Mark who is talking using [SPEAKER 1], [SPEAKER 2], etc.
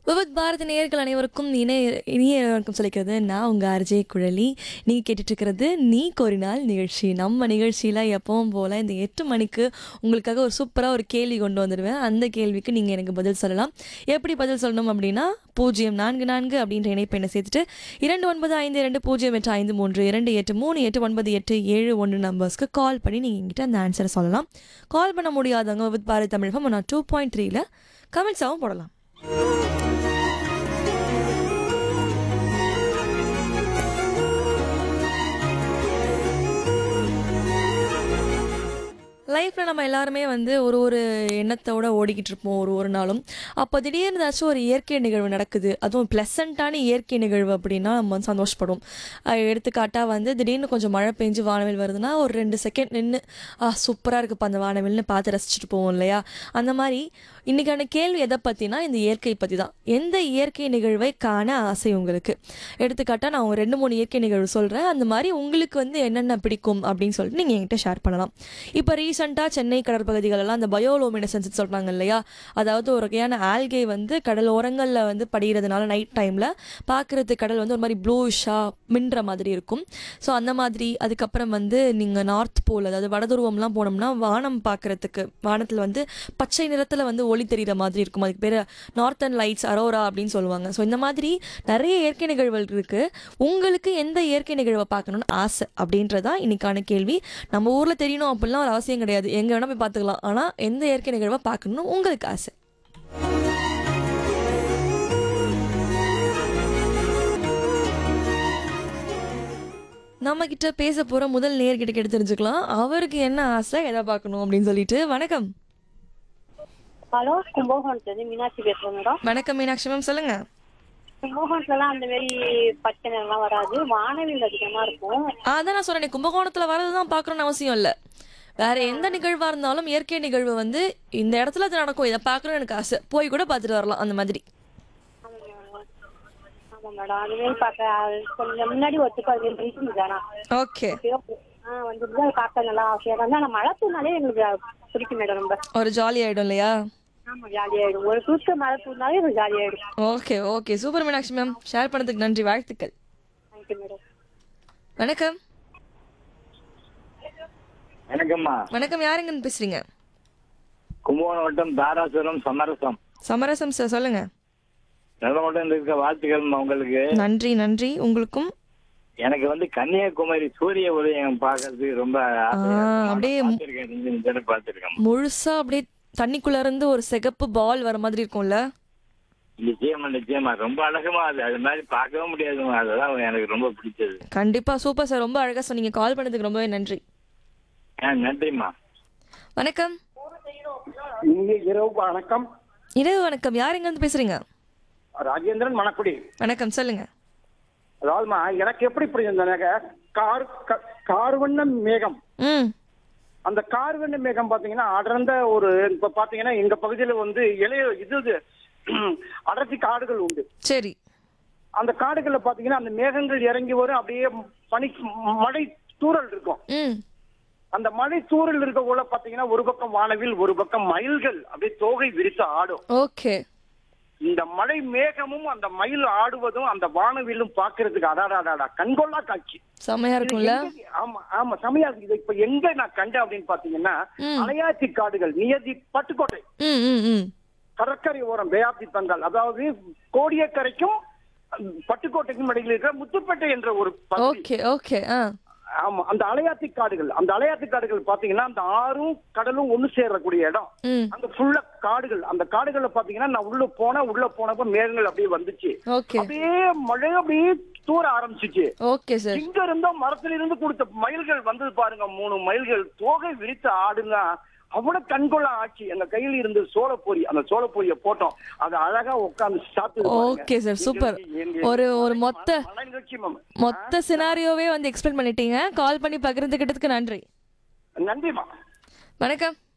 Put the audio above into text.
[SPEAKER 1] விவித் பாரதி நேயர்கள் அனைவருக்கும் இணைய இனிய வணக்கம் சொல்லிக்கிறது நான் உங்கள் அர்ஜே குழலி நீங்கள் கேட்டுட்டு இருக்கிறது நீ கோரினால் நிகழ்ச்சி நம்ம நிகழ்ச்சியில் எப்பவும் போல் இந்த எட்டு மணிக்கு உங்களுக்காக ஒரு சூப்பராக ஒரு கேள்வி கொண்டு வந்துடுவேன் அந்த கேள்விக்கு நீங்கள் எனக்கு பதில் சொல்லலாம் எப்படி பதில் சொல்லணும் அப்படின்னா பூஜ்ஜியம் நான்கு நான்கு அப்படின்ற இணைப்பெண்ணை சேர்த்துட்டு இரண்டு ஒன்பது ஐந்து இரண்டு பூஜ்ஜியம் எட்டு ஐந்து மூன்று இரண்டு எட்டு மூணு எட்டு ஒன்பது எட்டு ஏழு ஒன்று நம்பர்ஸ்க்கு கால் பண்ணி நீங்கள் எங்கிட்ட அந்த ஆன்சரை சொல்லலாம் கால் பண்ண முடியாதவங்க வித் பாரதி தமிழகம் நான் டூ பாயிண்ட் த்ரீல கமெண்ட்ஸாகவும் போடலாம் லைஃப்பில் நம்ம எல்லாருமே வந்து ஒரு ஒரு எண்ணத்தோட ஓடிக்கிட்டு இருப்போம் ஒரு ஒரு நாளும் அப்போ திடீர்னு ஏதாச்சும் ஒரு இயற்கை நிகழ்வு நடக்குது அதுவும் ப்ளசண்ட்டான இயற்கை நிகழ்வு அப்படின்னா நம்ம வந்து சந்தோஷப்படுவோம் அஹ் எடுத்துக்காட்டாக வந்து திடீர்னு கொஞ்சம் மழை பெஞ்சு வானவில் வருதுன்னா ஒரு ரெண்டு செகண்ட் நின்று ஆ சூப்பராக இருக்குப்பா அந்த வானவில்னு பார்த்து ரசிச்சுட்டு போவோம் இல்லையா அந்த மாதிரி இன்றைக்கான கேள்வி எதை பற்றினா இந்த இயற்கை பற்றி தான் எந்த இயற்கை நிகழ்வை காண ஆசை உங்களுக்கு எடுத்துக்காட்டாக நான் ஒரு ரெண்டு மூணு இயற்கை நிகழ்வு சொல்கிறேன் அந்த மாதிரி உங்களுக்கு வந்து என்னென்ன பிடிக்கும் அப்படின்னு சொல்லிட்டு நீங்கள் என்கிட்ட ஷேர் பண்ணலாம் இப்போ ரீசெண்டாக சென்னை கடற்பகுதிகளெல்லாம் அந்த பயோலோமினசன்ஸ் சொல்கிறாங்க இல்லையா அதாவது ஒரு வகையான ஆல்கே வந்து கடல் ஓரங்களில் வந்து படிகிறதுனால நைட் டைமில் பார்க்குறது கடல் வந்து ஒரு மாதிரி ப்ளூஷாக மின்ற மாதிரி இருக்கும் ஸோ அந்த மாதிரி அதுக்கப்புறம் வந்து நீங்கள் நார்த் போல் அதாவது வடதுருவம்லாம் போனோம்னா வானம் பார்க்குறதுக்கு வானத்தில் வந்து பச்சை நிறத்தில் வந்து ஒளி தெரிகிற மாதிரி இருக்கும் அதுக்கு பேர் நார்த்தன் லைட்ஸ் அரோரா அப்படின்னு சொல்லுவாங்க ஸோ இந்த மாதிரி நிறைய இயற்கை நிகழ்வுகள் இருக்குது உங்களுக்கு எந்த இயற்கை நிகழ்வை பார்க்கணுன்னு ஆசை அப்படின்றதான் இன்னைக்கான கேள்வி நம்ம ஊரில் தெரியணும் அப்படிலாம் ஒரு அவசியம் கிடையாது எங்கே வேணால் போய் பார்த்துக்கலாம் ஆனால் எந்த இயற்கை நிகழ்வை பார்க்கணுன்னு உங்களுக்கு ஆசை நம்ம கிட்ட பேச போற முதல் நேர்கிட்ட கேட்டு தெரிஞ்சுக்கலாம் அவருக்கு என்ன ஆசை எதை பார்க்கணும் அப்படின்னு சொல்லிட்டு வணக்கம்
[SPEAKER 2] ஹலோ கும்பகோணத்துல மீனாட்சி பேசுறேன் மேடம்
[SPEAKER 1] வணக்கம் மீனாட்சி மேம் சொல்லுங்க
[SPEAKER 2] கும்பகோணத்துலலாம் அந்த மாதிரி பச்சை நிறம்லாம் வராது வானவில் அதிகமா இருக்கும்
[SPEAKER 1] அதான் நான் சொல்றேன் கும்பகோணத்துல வரது தான் பார்க்கணும்னு அவசியம் இல்லை வேற எந்த நிகழ்வா இருந்தாலும் இயற்கை நிகழ்வு வந்து இந்த இடத்துல அது நடக்கும் இதை பார்க்கணும்னு எனக்கு ஆசை போய் கூட பார்த்துட்டு வரலாம் அந்த மாதிரி
[SPEAKER 2] ஆமா மேடம் அது மாதிரி பார்க்க அது கொஞ்சம் முன்னாடி ஒத்துக்கு அது மாதிரி இருந்துச்சு ஆனா
[SPEAKER 1] ஓகே
[SPEAKER 2] ஆ வந்துட்டு அதை பார்க்க நல்லா ஆசையா தான் ஆனா மழை தூனாலே எங்களுக்கு பிடிக்கும் மேடம் ரொம்ப
[SPEAKER 1] ஒரு ஜாலி ஆயிடும் இல்லையா
[SPEAKER 2] ஆமா ஜாலியாயிடும் ஒரு தூக்க மழை தூனாலே எனக்கு ஜாலியாயிடும்
[SPEAKER 1] okay okay super Meenakshi ma'am share பண்ணதுக்கு நன்றி வாழ்த்துக்கள்
[SPEAKER 2] தேங்க்யூ மேடம்
[SPEAKER 1] வணக்கம்
[SPEAKER 3] வணக்கம்மா
[SPEAKER 1] வணக்கம் யாருங்கன்னு பேசுறீங்க
[SPEAKER 3] கும்பகோணம் வட்டம் தாராசுரம் சமரசம்
[SPEAKER 1] சமரசம் சார் சொல்லுங்க
[SPEAKER 3] நிலமட்டம் இருக்க வாழ்த்துக்கள்மா உங்களுக்கு
[SPEAKER 1] நன்றி நன்றி உங்களுக்கும்
[SPEAKER 3] எனக்கு வந்து கன்னியாகுமரி சூரிய உதயம் பார்க்கறதுக்கு ரொம்ப ஆசையா
[SPEAKER 1] ஆ,
[SPEAKER 3] இருக்கு.
[SPEAKER 1] அப்படியே
[SPEAKER 3] நானும் பார்த்திருக்கேன் நீங்க இந்த தடவை பார்த்திருக்கேன்
[SPEAKER 1] முழுசா அப்படியே தண்ணிக்குள்ள இருந்து ஒரு சிகப்பு பால் வர மாதிரி இருக்கும்ல
[SPEAKER 3] நிச்சயமா நிச்சயமா ரொம்ப அழகமா அது அது மாதிரி பார்க்கவே முடியாதுமா அதுதான் எனக்கு ரொம்ப பிடிச்சது
[SPEAKER 1] கண்டிப்பா சூப்பர் சார் ரொம்ப அழகா சொன்னீங்க கால் பண்ணதுக்கு ரொம்பவே நன்றி
[SPEAKER 3] ஆ நன்றிம்மா
[SPEAKER 1] வணக்கம்
[SPEAKER 4] இங்கே இரவு வணக்கம்
[SPEAKER 1] இரவு வணக்கம் யார் எங்க இருந்து பேசுறீங்க
[SPEAKER 4] ராஜேந்திரன் மணக்குடி
[SPEAKER 1] வணக்கம் சொல்லுங்க
[SPEAKER 4] அதாவதுமா எனக்கு எப்படி புரியுதுனாக்க கார் க- கார்வண்ண மேகம்
[SPEAKER 1] ம்
[SPEAKER 4] அந்த கார்வண்ண மேகம் பாத்தீங்கன்னா அடர்ந்த ஒரு இப்ப பாத்தீங்கன்னா எங்க பகுதியில வந்து இளைய இது இது, அடர்த்தி காடுகள் உண்டு
[SPEAKER 1] சரி
[SPEAKER 4] அந்த காடுகள்ல பாத்தீங்கன்னா அந்த மேகங்கள் இறங்கி வரும் அப்படியே பனி மழை தூறல் இருக்கும்
[SPEAKER 1] ம்
[SPEAKER 4] அந்த மழை தூறல் இருக்க போல பாத்தீங்கன்னா ஒரு பக்கம் வானவில் ஒரு பக்கம் மயில்கள் அப்படியே தோகை விரித்து ஆடும்
[SPEAKER 1] ஓகே
[SPEAKER 4] இந்த மழை மேகமும் அந்த மயில் ஆடுவதும் அந்த வானவில்லும் பாக்குறதுக்கு அடாடாடாடா கண்கொள்ளா காட்சி
[SPEAKER 1] செம்மையா
[SPEAKER 4] இது
[SPEAKER 1] இருக்கும்ல
[SPEAKER 4] எங்க- ஆமா ஆமா செமையா இருக்கு இது இப்ப எங்க நான் கண்டேன் அப்படின்னு பாத்தீங்கன்னா
[SPEAKER 1] ம்.
[SPEAKER 4] அலையாத்தி காடுகள் நியதி பட்டுக்கோட்டை
[SPEAKER 1] ம் ம் ம்
[SPEAKER 4] கடற்கரை ஓரம் பேயாத்தி பங்கால் அதாவது கோடியக்கரைக்கும் அஹ், பட்டுக்கோட்டைக்கும் இடையில் இருக்கிற முத்துப்பேட்டை என்ற ஒரு பகுதி
[SPEAKER 1] ஓகே ஓகே ஆ
[SPEAKER 4] ஆமா அந்த அலையாத்தி காடுகள் அந்த அலையாத்தி காடுகள் பாத்தீங்கன்னா அந்த ஆறும் கடலும் ஒண்ணு சேரக்கூடிய இடம்
[SPEAKER 1] ம்
[SPEAKER 4] அங்க ஃபுல்லா காடுகள் அந்த காடுகள்ல பாத்தீங்கன்னா நான் உள்ள போன உள்ள போனப்ப மேகங்கள் அப்படியே வந்துச்சு
[SPEAKER 1] ஓகே
[SPEAKER 4] அப்படியே மழை அப்படியே தூர ஆரம்பிச்சுச்சு
[SPEAKER 1] ஓகே சார்
[SPEAKER 4] இங்க இருந்தோ மரத்துல இருந்து கொடுத்த மயில்கள் வந்தது பாருங்க மூணு மயில்கள் தோகை விரித்து ஆடுங்க அவ்வளவு கண்கொள்ள ஆச்சு எங்க கையில இருந்து சோளப்பொரி அந்த சோளப்பொரிய போட்டோம் அது அழகா உட்கார்ந்து சாப்பிட்டு
[SPEAKER 1] ஓகே சார் சூப்பர் ஒரு ஒரு மொத்த
[SPEAKER 4] நிகழ்ச்சி மேம்
[SPEAKER 1] மொத்த சினாரியோவே வந்து எக்ஸ்பிளைன் பண்ணிட்டீங்க கால் பண்ணி பகிர்ந்துக்கிட்டதுக்கு நன்றி
[SPEAKER 4] நன்றிமா
[SPEAKER 1] வணக்கம்